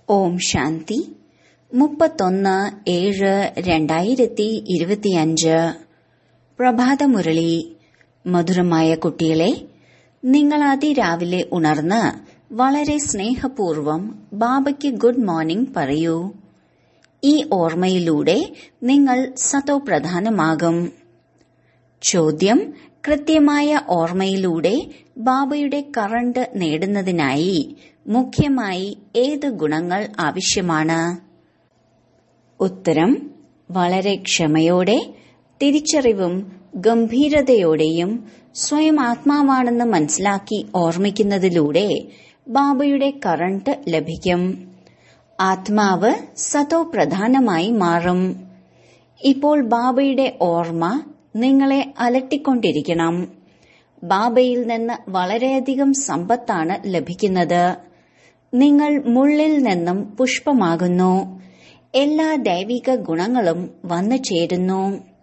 ഓം ശാന്തി മുപ്പത്തൊന്ന് ഏഴ് രണ്ടായിരത്തി ഇരുപത്തിയഞ്ച് പ്രഭാതമുരളി മധുരമായ കുട്ടികളെ നിങ്ങൾ അതിരാവിലെ ഉണർന്ന് വളരെ സ്നേഹപൂർവം ബാബയ്ക്ക് ഗുഡ് മോർണിംഗ് പറയൂ ഈ ഓർമ്മയിലൂടെ നിങ്ങൾ സതോപ്രധാനമാകും ചോദ്യം കൃത്യമായ ഓർമ്മയിലൂടെ ബാബയുടെ കറണ്ട് നേടുന്നതിനായി മുഖ്യമായി ഏത് ഗുണങ്ങൾ ആവശ്യമാണ് ഉത്തരം വളരെ ക്ഷമയോടെ തിരിച്ചറിവും ഗംഭീരതയോടെയും സ്വയം ആത്മാവാണെന്ന് മനസ്സിലാക്കി ഓർമ്മിക്കുന്നതിലൂടെ ബാബയുടെ കറണ്ട് ലഭിക്കും ആത്മാവ് സതോ പ്രധാനമായി മാറും ഇപ്പോൾ ബാബയുടെ ഓർമ്മ നിങ്ങളെ അലട്ടിക്കൊണ്ടിരിക്കണം ബാബയിൽ നിന്ന് വളരെയധികം സമ്പത്താണ് ലഭിക്കുന്നത് നിങ്ങൾ മുള്ളിൽ നിന്നും പുഷ്പമാകുന്നു എല്ലാ ദൈവിക ഗുണങ്ങളും വന്നു ചേരുന്നു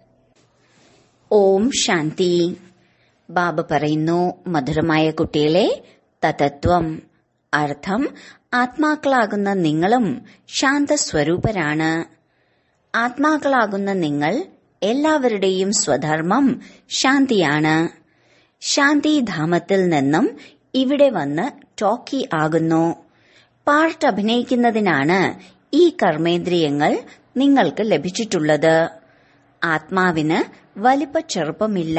ഓം ശാന്തി ബാബ പറയുന്നു മധുരമായ കുട്ടികളെ തതത്വം അർത്ഥം ആത്മാക്കളാകുന്ന നിങ്ങളും ശാന്തസ്വരൂപരാണ് ആത്മാക്കളാകുന്ന നിങ്ങൾ എല്ലാവരുടെയും സ്വധർമ്മം ശാന്തിയാണ് ശാന്തിധാമത്തിൽ നിന്നും ഇവിടെ വന്ന് ടോക്കി ആകുന്നു പാർട്ട് അഭിനയിക്കുന്നതിനാണ് ഈ കർമ്മേന്ദ്രിയങ്ങൾ നിങ്ങൾക്ക് ലഭിച്ചിട്ടുള്ളത് ആത്മാവിന് വലിപ്പ ചെറുപ്പമില്ല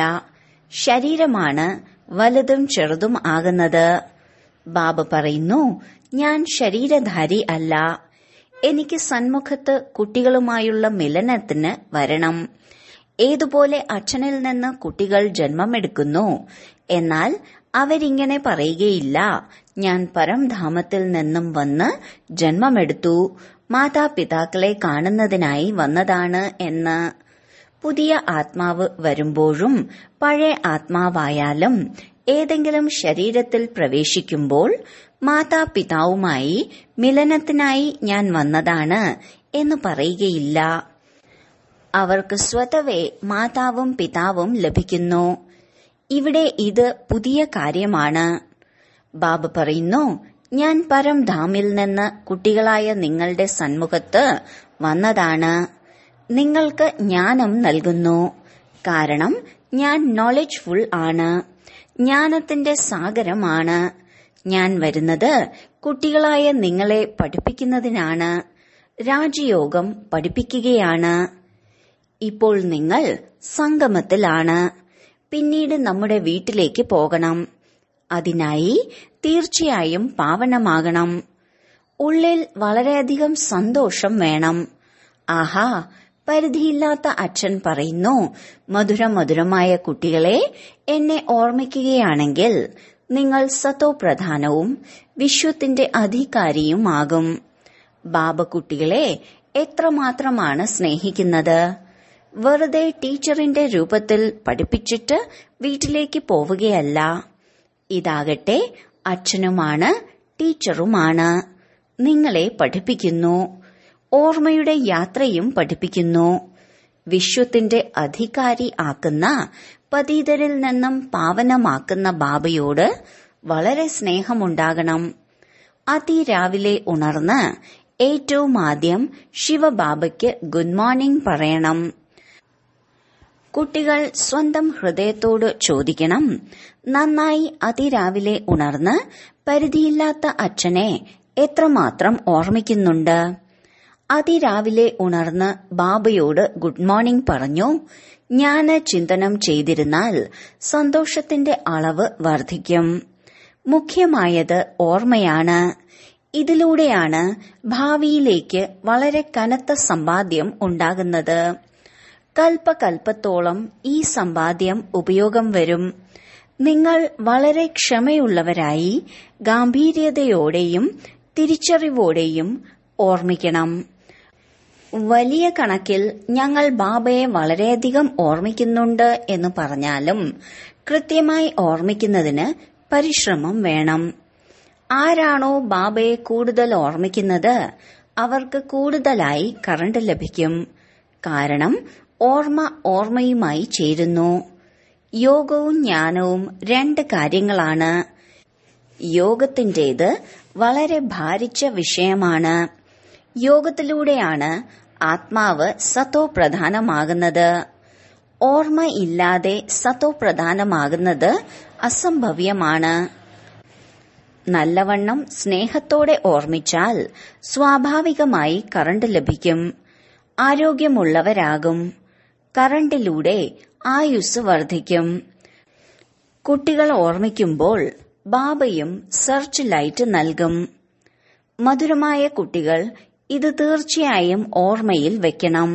ശരീരമാണ് വലുതും ചെറുതും ആകുന്നത് ബാബ പറയുന്നു ഞാൻ ശരീരധാരി അല്ല എനിക്ക് സന്മുഖത്ത് കുട്ടികളുമായുള്ള മിലനത്തിന് വരണം ഏതുപോലെ അച്ഛനിൽ നിന്ന് കുട്ടികൾ ജന്മമെടുക്കുന്നു എന്നാൽ അവരിങ്ങനെ പറയുകയില്ല ഞാൻ പരംധാമത്തിൽ നിന്നും വന്ന് ജന്മമെടുത്തു മാതാപിതാക്കളെ കാണുന്നതിനായി വന്നതാണ് എന്ന് പുതിയ ആത്മാവ് വരുമ്പോഴും പഴയ ആത്മാവായാലും ഏതെങ്കിലും ശരീരത്തിൽ പ്രവേശിക്കുമ്പോൾ മാതാപിതാവുമായി മിലനത്തിനായി ഞാൻ വന്നതാണ് എന്ന് പറയുകയില്ല അവർക്ക് സ്വതവേ മാതാവും പിതാവും ലഭിക്കുന്നു ഇവിടെ ഇത് പുതിയ കാര്യമാണ് ബാബ പറയുന്നു ഞാൻ പരംധാമിൽ നിന്ന് കുട്ടികളായ നിങ്ങളുടെ സന്മുഖത്ത് വന്നതാണ് നിങ്ങൾക്ക് ജ്ഞാനം നൽകുന്നു കാരണം ഞാൻ നോളജ്ഫുൾ ആണ് ജ്ഞാനത്തിന്റെ സാഗരമാണ് ഞാൻ വരുന്നത് കുട്ടികളായ നിങ്ങളെ പഠിപ്പിക്കുന്നതിനാണ് രാജയോഗം പഠിപ്പിക്കുകയാണ് ഇപ്പോൾ നിങ്ങൾ സംഗമത്തിലാണ് പിന്നീട് നമ്മുടെ വീട്ടിലേക്ക് പോകണം അതിനായി തീർച്ചയായും പാവനമാകണം ഉള്ളിൽ വളരെയധികം സന്തോഷം വേണം ആഹാ പരിധിയില്ലാത്ത അച്ഛൻ പറയുന്നു മധുര മധുരമായ കുട്ടികളെ എന്നെ ഓർമ്മിക്കുകയാണെങ്കിൽ നിങ്ങൾ സത്തോ പ്രധാനവും വിശ്വത്തിന്റെ അധികാരിയുമാകും ബാബ കുട്ടികളെ എത്രമാത്രമാണ് സ്നേഹിക്കുന്നത് വെറുതെ ടീച്ചറിന്റെ രൂപത്തിൽ പഠിപ്പിച്ചിട്ട് വീട്ടിലേക്ക് പോവുകയല്ല ഇതാകട്ടെ അച്ഛനുമാണ് ടീച്ചറുമാണ് നിങ്ങളെ പഠിപ്പിക്കുന്നു ഓർമ്മയുടെ യാത്രയും പഠിപ്പിക്കുന്നു വിശ്വത്തിന്റെ അധികാരി ആക്കുന്ന പതീതരിൽ നിന്നും പാവനമാക്കുന്ന ബാബയോട് വളരെ സ്നേഹമുണ്ടാകണം അതിരാവിലെ ഉണർന്ന് ഏറ്റവും ആദ്യം ശിവബാബയ്ക്ക് ഗുഡ് മോർണിംഗ് പറയണം കുട്ടികൾ സ്വന്തം ഹൃദയത്തോട് ചോദിക്കണം നന്നായി അതിരാവിലെ ഉണർന്ന് പരിധിയില്ലാത്ത അച്ഛനെ എത്രമാത്രം ഓർമ്മിക്കുന്നുണ്ട് അതിരാവിലെ ഉണർന്ന് ബാബയോട് ഗുഡ് മോർണിംഗ് പറഞ്ഞു ജ്ഞാന ചിന്തനം ചെയ്തിരുന്നാൽ സന്തോഷത്തിന്റെ അളവ് വർദ്ധിക്കും മുഖ്യമായത് ഓർമ്മയാണ് ഇതിലൂടെയാണ് ഭാവിയിലേക്ക് വളരെ കനത്ത സമ്പാദ്യം ഉണ്ടാകുന്നത് കൽപ്പകൽപ്പത്തോളം ഈ സമ്പാദ്യം ഉപയോഗം വരും നിങ്ങൾ വളരെ ക്ഷമയുള്ളവരായി ഗാംഭീര്യതയോടെയും തിരിച്ചറിവോടെയും ഓർമ്മിക്കണം വലിയ കണക്കിൽ ഞങ്ങൾ ബാബയെ വളരെയധികം ഓർമ്മിക്കുന്നുണ്ട് എന്ന് പറഞ്ഞാലും കൃത്യമായി ഓർമ്മിക്കുന്നതിന് പരിശ്രമം വേണം ആരാണോ ബാബയെ കൂടുതൽ ഓർമ്മിക്കുന്നത് അവർക്ക് കൂടുതലായി കറണ്ട് ലഭിക്കും കാരണം ഓർമ്മ ഓർമ്മയുമായി ചേരുന്നു യോഗവും ജ്ഞാനവും രണ്ട് കാര്യങ്ങളാണ് യോഗത്തിന്റേത് വളരെ ഭാരിച്ച വിഷയമാണ് യോഗത്തിലൂടെയാണ് ആത്മാവ് സത്തോ പ്രധാനമാകുന്നത് ഓർമ്മയില്ലാതെ സത്തോ പ്രധാനമാകുന്നത് അസംഭവ്യമാണ് നല്ലവണ്ണം സ്നേഹത്തോടെ ഓർമ്മിച്ചാൽ സ്വാഭാവികമായി കറണ്ട് ലഭിക്കും ആരോഗ്യമുള്ളവരാകും കറണ്ടിലൂടെ ആയുസ് വർദ്ധിക്കും കുട്ടികൾ ഓർമ്മിക്കുമ്പോൾ ബാബയും സെർച്ച് ലൈറ്റ് നൽകും മധുരമായ കുട്ടികൾ ഇത് തീർച്ചയായും ഓർമ്മയിൽ വെക്കണം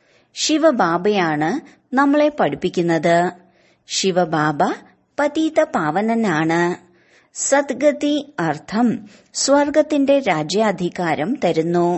ശിവബാബയാണ് നമ്മളെ പഠിപ്പിക്കുന്നത് ശിവബാബ പതീത പാവനനാണ് സദ്ഗതി അർത്ഥം സ്വർഗത്തിന്റെ രാജ്യാധികാരം തരുന്നു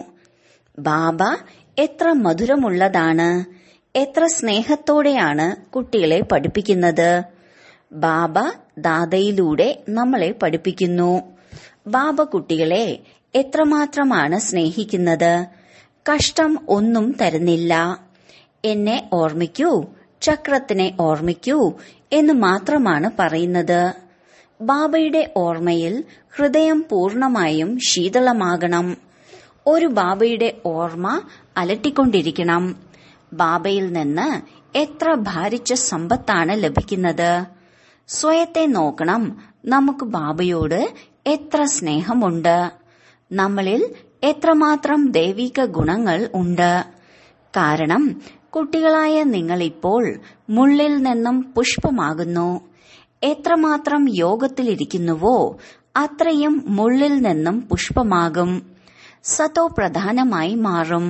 ബാബ എത്ര മധുരമുള്ളതാണ് എത്ര സ്നേഹത്തോടെയാണ് കുട്ടികളെ പഠിപ്പിക്കുന്നത് ബാബ ദാതയിലൂടെ നമ്മളെ പഠിപ്പിക്കുന്നു ബാബ കുട്ടികളെ എത്രമാത്രമാണ് സ്നേഹിക്കുന്നത് കഷ്ടം ഒന്നും തരുന്നില്ല എന്നെ ഓർമ്മിക്കൂ ചക്രത്തിനെ ഓർമ്മിക്കൂ എന്ന് മാത്രമാണ് പറയുന്നത് ബാബയുടെ ഓർമ്മയിൽ ഹൃദയം പൂർണമായും ശീതളമാകണം ഒരു ബാബയുടെ ഓർമ്മ അലട്ടിക്കൊണ്ടിരിക്കണം ബാബയിൽ നിന്ന് എത്ര ഭാരിച്ച സമ്പത്താണ് ലഭിക്കുന്നത് സ്വയത്തെ നോക്കണം നമുക്ക് ബാബയോട് എത്ര സ്നേഹമുണ്ട് നമ്മളിൽ എത്രമാത്രം ദൈവിക ഗുണങ്ങൾ ഉണ്ട് കാരണം കുട്ടികളായ നിങ്ങളിപ്പോൾ മുള്ളിൽ നിന്നും പുഷ്പമാകുന്നു എത്രമാത്രം യോഗത്തിലിരിക്കുന്നുവോ അത്രയും മുള്ളിൽ നിന്നും പുഷ്പമാകും സതോ പ്രധാനമായി മാറും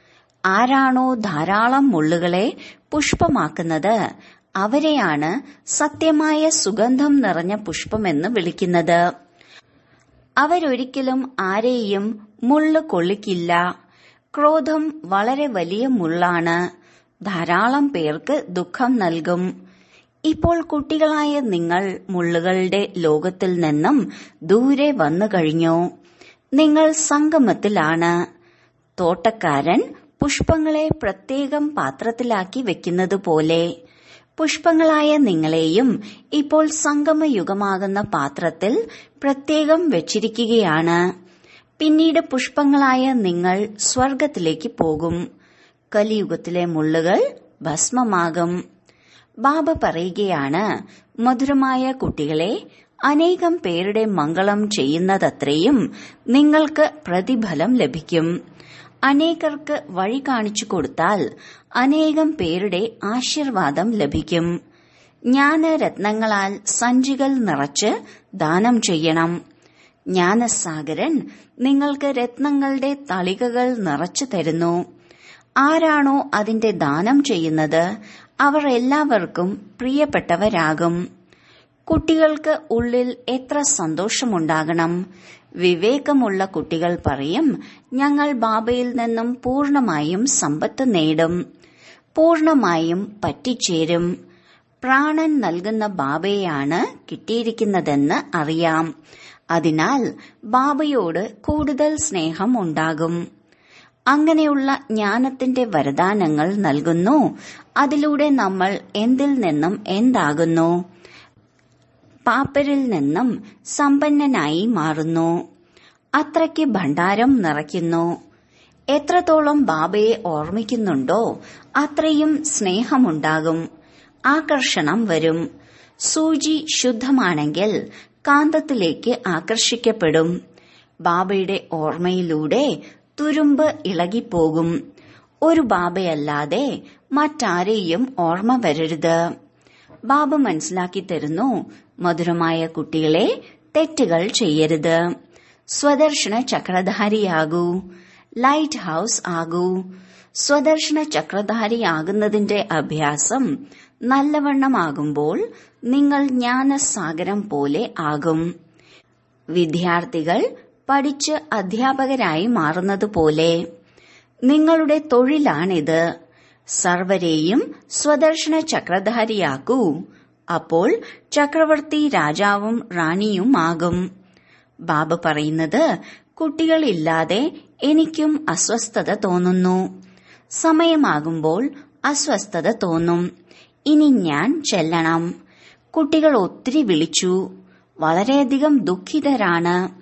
ആരാണോ ധാരാളം മുള്ളുകളെ പുഷ്പമാക്കുന്നത് അവരെയാണ് സത്യമായ സുഗന്ധം നിറഞ്ഞ പുഷ്പമെന്ന് വിളിക്കുന്നത് അവരൊരിക്കലും ആരെയും മുള്ളു കൊള്ളിക്കില്ല ക്രോധം വളരെ വലിയ മുള്ളാണ് ധാരാളം പേർക്ക് ദുഃഖം നൽകും ഇപ്പോൾ കുട്ടികളായ നിങ്ങൾ മുള്ളുകളുടെ ലോകത്തിൽ നിന്നും ദൂരെ വന്നു കഴിഞ്ഞു നിങ്ങൾ സംഗമത്തിലാണ് തോട്ടക്കാരൻ പുഷ്പങ്ങളെ പ്രത്യേകം പാത്രത്തിലാക്കി വെക്കുന്നത് പോലെ പുഷ്പങ്ങളായ നിങ്ങളെയും ഇപ്പോൾ സംഗമയുഗമാകുന്ന പാത്രത്തിൽ പ്രത്യേകം വെച്ചിരിക്കുകയാണ് പിന്നീട് പുഷ്പങ്ങളായ നിങ്ങൾ സ്വർഗത്തിലേക്ക് പോകും കലിയുഗത്തിലെ മുള്ളുകൾ ഭസ്മമാകും ബാബ പറയുകയാണ് മധുരമായ കുട്ടികളെ അനേകം പേരുടെ മംഗളം ചെയ്യുന്നതത്രയും നിങ്ങൾക്ക് പ്രതിഫലം ലഭിക്കും അനേകർക്ക് വഴി കാണിച്ചു കൊടുത്താൽ അനേകം പേരുടെ ആശീർവാദം ലഭിക്കും ജ്ഞാനരത്നങ്ങളാൽ സഞ്ചികൾ നിറച്ച് ദാനം ചെയ്യണം ജ്ഞാനസാഗരൻ നിങ്ങൾക്ക് രത്നങ്ങളുടെ തളികകൾ നിറച്ചു തരുന്നു ആരാണോ അതിന്റെ ദാനം ചെയ്യുന്നത് അവർ എല്ലാവർക്കും പ്രിയപ്പെട്ടവരാകും കുട്ടികൾക്ക് ഉള്ളിൽ എത്ര സന്തോഷമുണ്ടാകണം വിവേകമുള്ള കുട്ടികൾ പറയും ഞങ്ങൾ ബാബയിൽ നിന്നും പൂർണമായും സമ്പത്ത് നേടും പൂർണമായും പറ്റിച്ചേരും പ്രാണൻ നൽകുന്ന ബാബയെയാണ് കിട്ടിയിരിക്കുന്നതെന്ന് അറിയാം അതിനാൽ ബാബയോട് കൂടുതൽ സ്നേഹം ഉണ്ടാകും അങ്ങനെയുള്ള ജ്ഞാനത്തിന്റെ വരദാനങ്ങൾ നൽകുന്നു അതിലൂടെ നമ്മൾ എന്തിൽ നിന്നും എന്താകുന്നു പാപ്പരിൽ നിന്നും സമ്പന്നനായി മാറുന്നു അത്രയ്ക്ക് ഭണ്ഡാരം നിറയ്ക്കുന്നു എത്രത്തോളം ബാബയെ ഓർമ്മിക്കുന്നുണ്ടോ അത്രയും സ്നേഹമുണ്ടാകും ആകർഷണം വരും സൂചി ശുദ്ധമാണെങ്കിൽ കാന്തത്തിലേക്ക് ആകർഷിക്കപ്പെടും ബാബയുടെ ഓർമ്മയിലൂടെ തുരുമ്പ് ഇളകിപ്പോകും ഒരു ബാബയല്ലാതെ മറ്റാരെയും ഓർമ്മ വരരുത് ബാബ മനസ്സിലാക്കി തരുന്നു മധുരമായ കുട്ടികളെ തെറ്റുകൾ ചെയ്യരുത് സ്വദർശന ചക്രധാരിയാകൂ ലൈറ്റ് ഹൌസ് ആകൂ സ്വദർശന ചക്രധാരിയാകുന്നതിന്റെ അഭ്യാസം നല്ലവണ്ണമാകുമ്പോൾ നിങ്ങൾ ജ്ഞാനസാഗരം പോലെ ആകും വിദ്യാർത്ഥികൾ പഠിച്ച് അധ്യാപകരായി മാറുന്നതുപോലെ നിങ്ങളുടെ തൊഴിലാണിത് സർവരെയും സ്വദർശന ചക്രധാരിയാക്കൂ അപ്പോൾ ചക്രവർത്തി രാജാവും റാണിയുമാകും ബാബ പറയുന്നത് കുട്ടികളില്ലാതെ എനിക്കും അസ്വസ്ഥത തോന്നുന്നു സമയമാകുമ്പോൾ അസ്വസ്ഥത തോന്നും ഇനി ഞാൻ ചെല്ലണം കുട്ടികൾ ഒത്തിരി വിളിച്ചു വളരെയധികം ദുഃഖിതരാണ്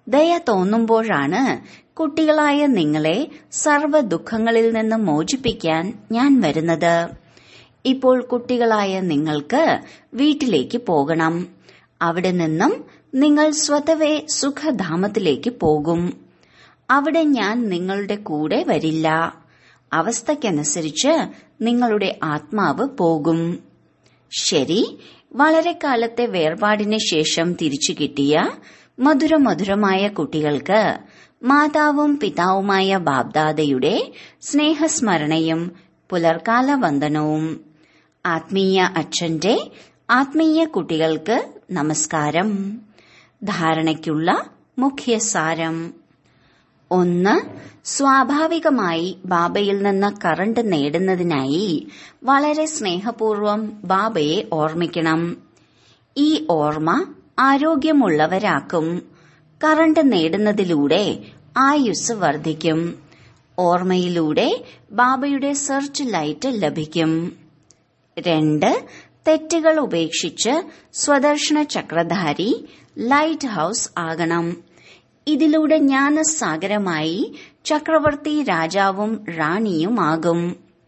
ദയ തോന്നുമ്പോഴാണ് കുട്ടികളായ നിങ്ങളെ സർവ്വ ദുഃഖങ്ങളിൽ നിന്ന് മോചിപ്പിക്കാൻ ഞാൻ വരുന്നത് ഇപ്പോൾ കുട്ടികളായ നിങ്ങൾക്ക് വീട്ടിലേക്ക് പോകണം അവിടെ നിന്നും നിങ്ങൾ സ്വതവേ സുഖധാമത്തിലേക്ക് പോകും അവിടെ ഞാൻ നിങ്ങളുടെ കൂടെ വരില്ല അവസ്ഥയ്ക്കനുസരിച്ച് നിങ്ങളുടെ ആത്മാവ് പോകും ശരി വളരെ കാലത്തെ വേർപാടിന് ശേഷം തിരിച്ചു കിട്ടിയ മധുരമധുരമായ കുട്ടികൾക്ക് മാതാവും പിതാവുമായ ബാബ്ദാദയുടെ സ്നേഹസ്മരണയും പുലർക്കാല വന്ദനവും ആത്മീയ അച്ഛന്റെ ആത്മീയ കുട്ടികൾക്ക് നമസ്കാരം ധാരണയ്ക്കുള്ള മുഖ്യസാരം ഒന്ന് സ്വാഭാവികമായി ബാബയിൽ നിന്ന് കറണ്ട് നേടുന്നതിനായി വളരെ സ്നേഹപൂർവം ബാബയെ ഓർമ്മിക്കണം ഈ ഓർമ്മ ആരോഗ്യമുള്ളവരാക്കും കറണ്ട് നേടുന്നതിലൂടെ ആയുസ് വർദ്ധിക്കും ഓർമ്മയിലൂടെ ബാബയുടെ സെർച്ച് ലൈറ്റ് ലഭിക്കും രണ്ട് തെറ്റുകൾ ഉപേക്ഷിച്ച് സ്വദർശന ചക്രധാരി ലൈറ്റ് ഹൌസ് ആകണം ഇതിലൂടെ ജ്ഞാനസാഗരമായി ചക്രവർത്തി രാജാവും റാണിയുമാകും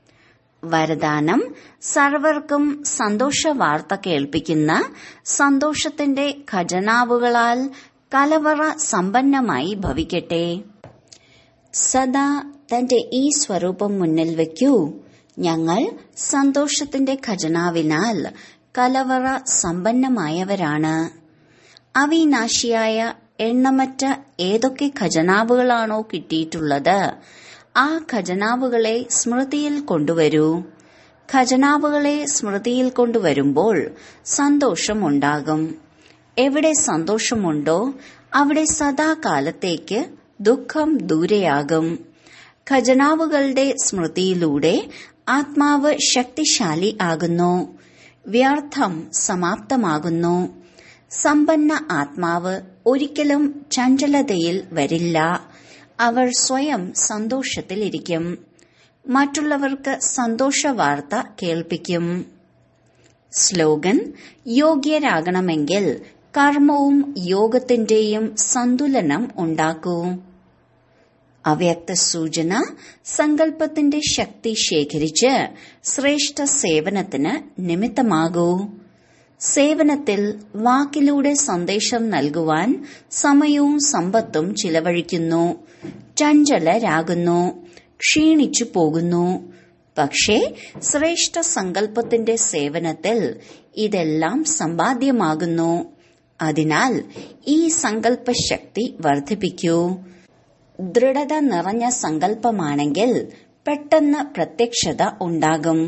വരദാനം സർവർക്കും സന്തോഷ വാർത്ത കേൾപ്പിക്കുന്ന സന്തോഷത്തിന്റെ ഖജനാവുകളാൽ കലവറ സമ്പന്നമായി ഭവിക്കട്ടെ സദാ തന്റെ ഈ സ്വരൂപം മുന്നിൽ വയ്ക്കൂ ഞങ്ങൾ സന്തോഷത്തിന്റെ ഖജനാവിനാൽ കലവറ സമ്പന്നമായവരാണ് അവിനാശിയായ എണ്ണമറ്റ ഏതൊക്കെ ഖജനാവുകളാണോ കിട്ടിയിട്ടുള്ളത് ആ ഖജനാവുകളെ സ്മൃതിയിൽ കൊണ്ടുവരൂ ഖജനാവുകളെ സ്മൃതിയിൽ കൊണ്ടുവരുമ്പോൾ സന്തോഷമുണ്ടാകും എവിടെ സന്തോഷമുണ്ടോ അവിടെ സദാകാലത്തേക്ക് ദുഃഖം ദൂരെയാകും ഖജനാവുകളുടെ സ്മൃതിയിലൂടെ ആത്മാവ് ശക്തിശാലി ആകുന്നു വ്യർത്ഥം സമാപ്തമാകുന്നു സമ്പന്ന ആത്മാവ് ഒരിക്കലും ചഞ്ചലതയിൽ വരില്ല അവർ സ്വയം സന്തോഷത്തിലിരിക്കും മറ്റുള്ളവർക്ക് സന്തോഷ വാർത്ത കേൾപ്പിക്കും സ്ലോഗൻ യോഗ്യരാകണമെങ്കിൽ കർമ്മവും യോഗത്തിന്റെയും സന്തുലനം ഉണ്ടാക്കൂ അവ്യക്ത സൂചന സങ്കല്പത്തിന്റെ ശക്തി ശേഖരിച്ച് ശ്രേഷ്ഠ സേവനത്തിന് നിമിത്തമാകൂ സേവനത്തിൽ വാക്കിലൂടെ സന്ദേശം നൽകുവാൻ സമയവും സമ്പത്തും ചിലവഴിക്കുന്നു ചഞ്ചലരാകുന്നു ക്ഷീണിച്ചു പോകുന്നു പക്ഷേ ശ്രേഷ്ഠ സങ്കല്പത്തിന്റെ സേവനത്തിൽ ഇതെല്ലാം സമ്പാദ്യമാകുന്നു അതിനാൽ ഈ സങ്കല്പശക്തി വർദ്ധിപ്പിക്കൂ ദൃഢത നിറഞ്ഞ സങ്കല്പമാണെങ്കിൽ പെട്ടെന്ന് പ്രത്യക്ഷത ഉണ്ടാകും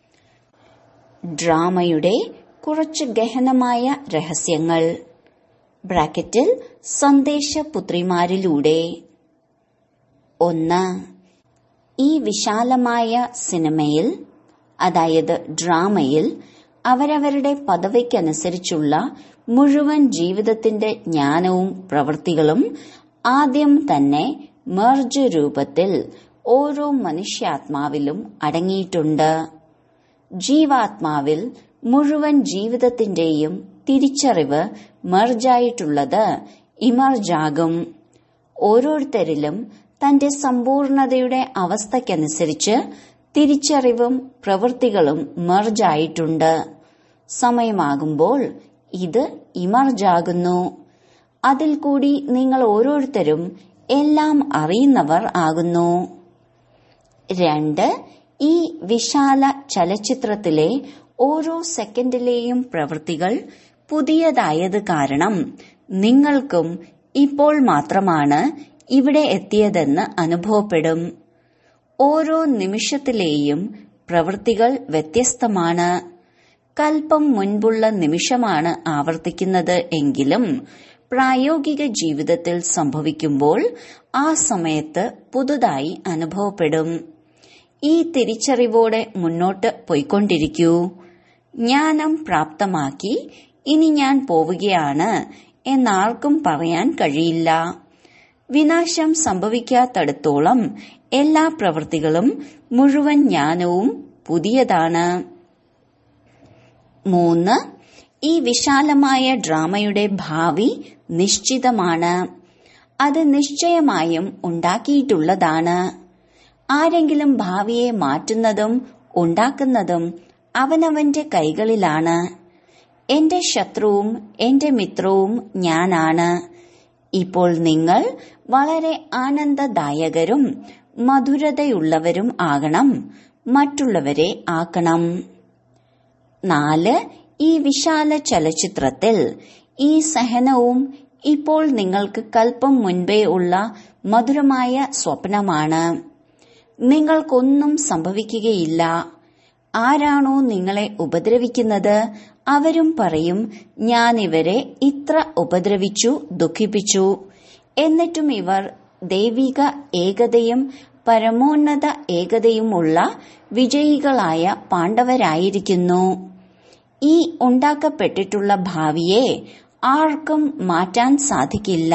ഡ്രാമയുടെ കുറച്ച് ഗഹനമായ രഹസ്യങ്ങൾ ബ്രാക്കറ്റിൽ സന്ദേശപുത്രിമാരിലൂടെ ഒന്ന് ഈ വിശാലമായ സിനിമയിൽ അതായത് ഡ്രാമയിൽ അവരവരുടെ പദവിക്കനുസരിച്ചുള്ള മുഴുവൻ ജീവിതത്തിന്റെ ജ്ഞാനവും പ്രവൃത്തികളും ആദ്യം തന്നെ മെർജ് രൂപത്തിൽ ഓരോ മനുഷ്യാത്മാവിലും അടങ്ങിയിട്ടുണ്ട് ജീവാത്മാവിൽ മുഴുവൻ ജീവിതത്തിന്റെയും തിരിച്ചറിവ് മെർജായിട്ടുള്ളത് ഇമർജാകും ഓരോരുത്തരിലും തന്റെ സമ്പൂർണതയുടെ അവസ്ഥയ്ക്കനുസരിച്ച് തിരിച്ചറിവും പ്രവൃത്തികളും മെർജായിട്ടുണ്ട് സമയമാകുമ്പോൾ ഇത് ഇമർജാകുന്നു അതിൽ കൂടി നിങ്ങൾ ഓരോരുത്തരും എല്ലാം അറിയുന്നവർ ആകുന്നു രണ്ട് ഈ വിശാല ചലച്ചിത്രത്തിലെ ഓരോ സെക്കൻഡിലെയും പ്രവൃത്തികൾ പുതിയതായത് കാരണം നിങ്ങൾക്കും ഇപ്പോൾ മാത്രമാണ് ഇവിടെ എത്തിയതെന്ന് അനുഭവപ്പെടും ഓരോ നിമിഷത്തിലെയും പ്രവൃത്തികൾ വ്യത്യസ്തമാണ് കൽപ്പം മുൻപുള്ള നിമിഷമാണ് ആവർത്തിക്കുന്നത് എങ്കിലും പ്രായോഗിക ജീവിതത്തിൽ സംഭവിക്കുമ്പോൾ ആ സമയത്ത് പുതുതായി അനുഭവപ്പെടും ഈ തിരിച്ചറിവോടെ മുന്നോട്ട് പോയിക്കൊണ്ടിരിക്കൂ ജ്ഞാനം പ്രാപ്തമാക്കി ഇനി ഞാൻ പോവുകയാണ് എന്നാർക്കും പറയാൻ കഴിയില്ല വിനാശം സംഭവിക്കാത്തടത്തോളം എല്ലാ പ്രവൃത്തികളും മുഴുവൻ ജ്ഞാനവും പുതിയതാണ് മൂന്ന് ഈ വിശാലമായ ഡ്രാമയുടെ ഭാവി നിശ്ചിതമാണ് അത് നിശ്ചയമായും ഉണ്ടാക്കിയിട്ടുള്ളതാണ് ആരെങ്കിലും ഭാവിയെ മാറ്റുന്നതും ഉണ്ടാക്കുന്നതും അവനവന്റെ കൈകളിലാണ് എന്റെ ശത്രുവും എന്റെ മിത്രവും ഞാനാണ് ഇപ്പോൾ നിങ്ങൾ വളരെ ആനന്ദദായകരും മധുരതയുള്ളവരും ആകണം മറ്റുള്ളവരെ ആക്കണം നാല് ഈ വിശാല ചലച്ചിത്രത്തിൽ ഈ സഹനവും ഇപ്പോൾ നിങ്ങൾക്ക് കൽപ്പം മുൻപേ ഉള്ള മധുരമായ സ്വപ്നമാണ് നിങ്ങൾക്കൊന്നും സംഭവിക്കുകയില്ല ആരാണോ നിങ്ങളെ ഉപദ്രവിക്കുന്നത് അവരും പറയും ഞാൻ ഇവരെ ഇത്ര ഉപദ്രവിച്ചു ദുഃഖിപ്പിച്ചു എന്നിട്ടും ഇവർ ദൈവിക ഏകതയും പരമോന്നത ഏകതയുമുള്ള വിജയികളായ പാണ്ഡവരായിരിക്കുന്നു ഈ ഉണ്ടാക്കപ്പെട്ടിട്ടുള്ള ഭാവിയെ ആർക്കും മാറ്റാൻ സാധിക്കില്ല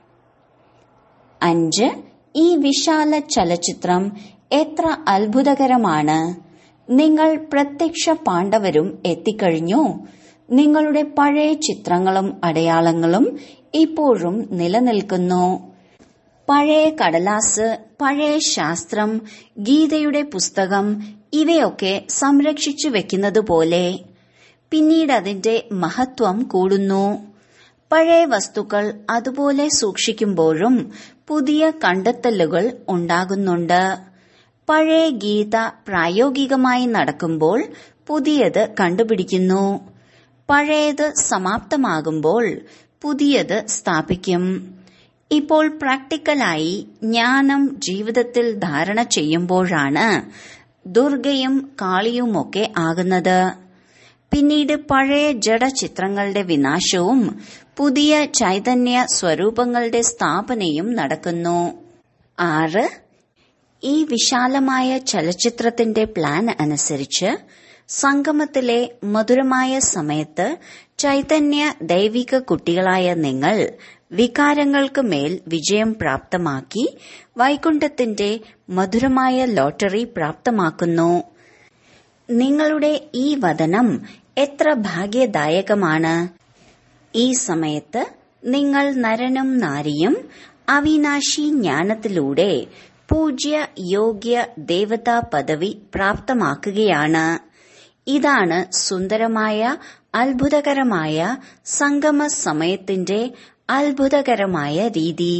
അഞ്ച് ഈ വിശാല ചലച്ചിത്രം എത്ര അത്ഭുതകരമാണ് നിങ്ങൾ പ്രത്യക്ഷ പാണ്ഡവരും എത്തിക്കഴിഞ്ഞു നിങ്ങളുടെ പഴയ ചിത്രങ്ങളും അടയാളങ്ങളും ഇപ്പോഴും നിലനിൽക്കുന്നു പഴയ കടലാസ് പഴയ ശാസ്ത്രം ഗീതയുടെ പുസ്തകം ഇവയൊക്കെ സംരക്ഷിച്ചു വെക്കുന്നത് പോലെ പിന്നീട് അതിന്റെ മഹത്വം കൂടുന്നു പഴയ വസ്തുക്കൾ അതുപോലെ സൂക്ഷിക്കുമ്പോഴും പുതിയ കണ്ടെത്തലുകൾ ഉണ്ടാകുന്നുണ്ട് പഴയ ഗീത പ്രായോഗികമായി നടക്കുമ്പോൾ പുതിയത് കണ്ടുപിടിക്കുന്നു പഴയത് സമാപ്തമാകുമ്പോൾ പുതിയത് സ്ഥാപിക്കും ഇപ്പോൾ പ്രാക്ടിക്കലായി ജ്ഞാനം ജീവിതത്തിൽ ധാരണ ചെയ്യുമ്പോഴാണ് ദുർഗയും കാളിയുമൊക്കെ ആകുന്നത് പിന്നീട് പഴയ ജഡചിത്രങ്ങളുടെ വിനാശവും പുതിയ ചൈതന്യ സ്വരൂപങ്ങളുടെ സ്ഥാപനയും നടക്കുന്നു ആറ് ഈ വിശാലമായ ചലച്ചിത്രത്തിന്റെ പ്ലാൻ അനുസരിച്ച് സംഗമത്തിലെ മധുരമായ സമയത്ത് ചൈതന്യ ദൈവിക കുട്ടികളായ നിങ്ങൾ വികാരങ്ങൾക്ക് മേൽ വിജയം പ്രാപ്തമാക്കി വൈകുണ്ഠത്തിന്റെ മധുരമായ ലോട്ടറി പ്രാപ്തമാക്കുന്നു നിങ്ങളുടെ ഈ വതനം എത്ര ഭാഗ്യദായകമാണ് ഈ സമയത്ത് നിങ്ങൾ നരനും നാരിയും അവിനാശി ജ്ഞാനത്തിലൂടെ പൂജ്യ യോഗ്യ ദേവതാ പദവി പ്രാപ്തമാക്കുകയാണ് ഇതാണ് സുന്ദരമായ അത്ഭുതകരമായ സംഗമ സമയത്തിന്റെ അത്ഭുതകരമായ രീതി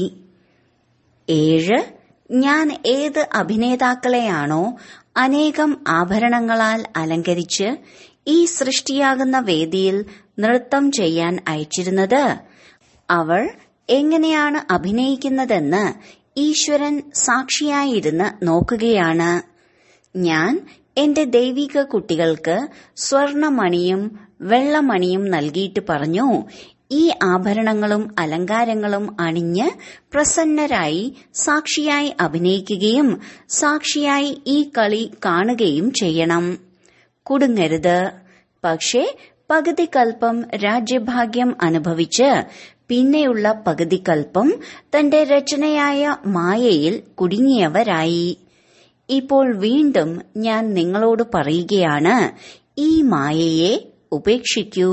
ഏഴ് ഞാൻ ഏത് അഭിനേതാക്കളെയാണോ അനേകം ആഭരണങ്ങളാൽ അലങ്കരിച്ച് ഈ സൃഷ്ടിയാകുന്ന വേദിയിൽ നൃത്തം ചെയ്യാൻ അയച്ചിരുന്നത് അവർ എങ്ങനെയാണ് അഭിനയിക്കുന്നതെന്ന് ഈശ്വരൻ സാക്ഷിയായിരുന്ന് നോക്കുകയാണ് ഞാൻ എന്റെ ദൈവിക കുട്ടികൾക്ക് സ്വർണമണിയും വെള്ളമണിയും നൽകിയിട്ട് പറഞ്ഞു ഈ ആഭരണങ്ങളും അലങ്കാരങ്ങളും അണിഞ്ഞ് പ്രസന്നരായി സാക്ഷിയായി അഭിനയിക്കുകയും സാക്ഷിയായി ഈ കളി കാണുകയും ചെയ്യണം കുടുങ്ങരുത് പക്ഷേ പകുതി കൽപ്പം രാജ്യഭാഗ്യം അനുഭവിച്ച് പിന്നെയുള്ള പകുതി കൽപ്പം തന്റെ രചനയായ മായയിൽ കുടുങ്ങിയവരായി ഇപ്പോൾ വീണ്ടും ഞാൻ നിങ്ങളോട് പറയുകയാണ് ഈ മായയെ ഉപേക്ഷിക്കൂ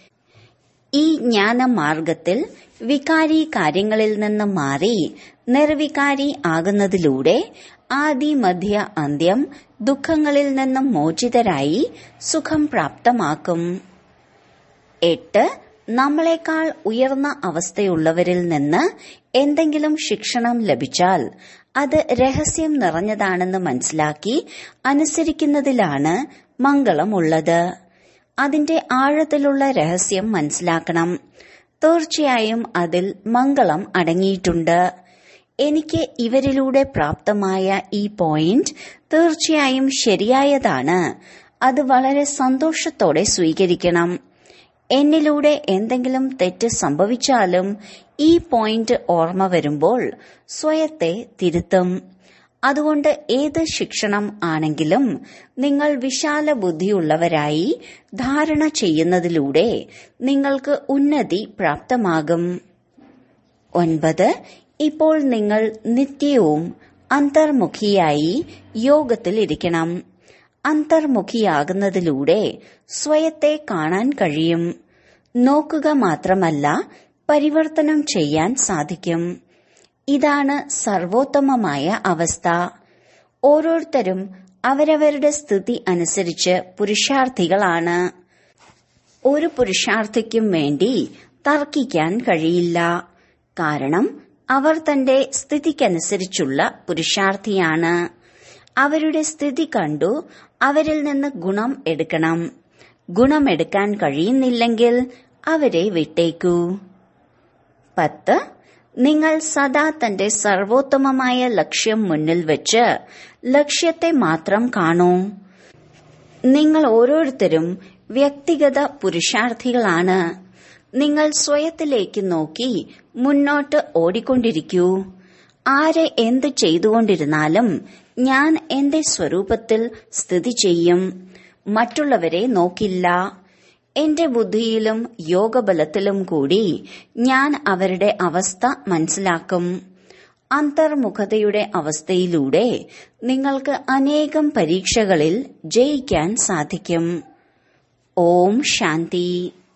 ഈ ജ്ഞാനമാർഗത്തിൽ വികാരി കാര്യങ്ങളിൽ നിന്ന് മാറി നിർവികാരി ആകുന്നതിലൂടെ ആദി മധ്യ അന്ത്യം ദുഃഖങ്ങളിൽ നിന്നും മോചിതരായി സുഖം പ്രാപ്തമാക്കും എട്ട് നമ്മളെക്കാൾ ഉയർന്ന അവസ്ഥയുള്ളവരിൽ നിന്ന് എന്തെങ്കിലും ശിക്ഷണം ലഭിച്ചാൽ അത് രഹസ്യം നിറഞ്ഞതാണെന്ന് മനസ്സിലാക്കി അനുസരിക്കുന്നതിലാണ് മംഗളമുള്ളത് അതിന്റെ ആഴത്തിലുള്ള രഹസ്യം മനസ്സിലാക്കണം തീർച്ചയായും അതിൽ മംഗളം അടങ്ങിയിട്ടുണ്ട് എനിക്ക് ഇവരിലൂടെ പ്രാപ്തമായ ഈ പോയിന്റ് തീർച്ചയായും ശരിയായതാണ് അത് വളരെ സന്തോഷത്തോടെ സ്വീകരിക്കണം എന്നിലൂടെ എന്തെങ്കിലും തെറ്റ് സംഭവിച്ചാലും ഈ പോയിന്റ് ഓർമ്മ വരുമ്പോൾ സ്വയത്തെ തിരുത്തും അതുകൊണ്ട് ഏത് ശിക്ഷണം ആണെങ്കിലും നിങ്ങൾ വിശാല ബുദ്ധിയുള്ളവരായി ധാരണ ചെയ്യുന്നതിലൂടെ നിങ്ങൾക്ക് ഉന്നതി പ്രാപ്തമാകും ഒൻപത് ഇപ്പോൾ നിങ്ങൾ നിത്യവും അന്തർമുഖിയായി യോഗത്തിൽ ഇരിക്കണം അന്തർമുഖിയാകുന്നതിലൂടെ സ്വയത്തെ കാണാൻ കഴിയും നോക്കുക മാത്രമല്ല പരിവർത്തനം ചെയ്യാൻ സാധിക്കും ഇതാണ് സർവോത്തമമായ അവസ്ഥ ഓരോരുത്തരും അവരവരുടെ സ്ഥിതി അനുസരിച്ച് പുരുഷാർത്ഥികളാണ് ഒരു പുരുഷാർത്ഥിക്കും വേണ്ടി തർക്കിക്കാൻ കഴിയില്ല കാരണം അവർ തന്റെ സ്ഥിതിക്കനുസരിച്ചുള്ള പുരുഷാർത്ഥിയാണ് അവരുടെ സ്ഥിതി കണ്ടു അവരിൽ നിന്ന് ഗുണം എടുക്കണം ഗുണമെടുക്കാൻ കഴിയുന്നില്ലെങ്കിൽ അവരെ വിട്ടേക്കൂ പത്ത് നിങ്ങൾ സദാ തന്റെ സർവോത്തമമായ ലക്ഷ്യം മുന്നിൽ വെച്ച് ലക്ഷ്യത്തെ മാത്രം കാണൂ നിങ്ങൾ ഓരോരുത്തരും വ്യക്തിഗത പുരുഷാർത്ഥികളാണ് നിങ്ങൾ സ്വയത്തിലേക്ക് നോക്കി മുന്നോട്ട് ഓടിക്കൊണ്ടിരിക്കൂ ആരെ എന്ത് ചെയ്തുകൊണ്ടിരുന്നാലും ഞാൻ എന്റെ സ്വരൂപത്തിൽ സ്ഥിതി ചെയ്യും മറ്റുള്ളവരെ നോക്കില്ല എന്റെ ബുദ്ധിയിലും യോഗബലത്തിലും കൂടി ഞാൻ അവരുടെ അവസ്ഥ മനസ്സിലാക്കും അന്തർമുഖതയുടെ അവസ്ഥയിലൂടെ നിങ്ങൾക്ക് അനേകം പരീക്ഷകളിൽ ജയിക്കാൻ സാധിക്കും ഓം ശാന്തി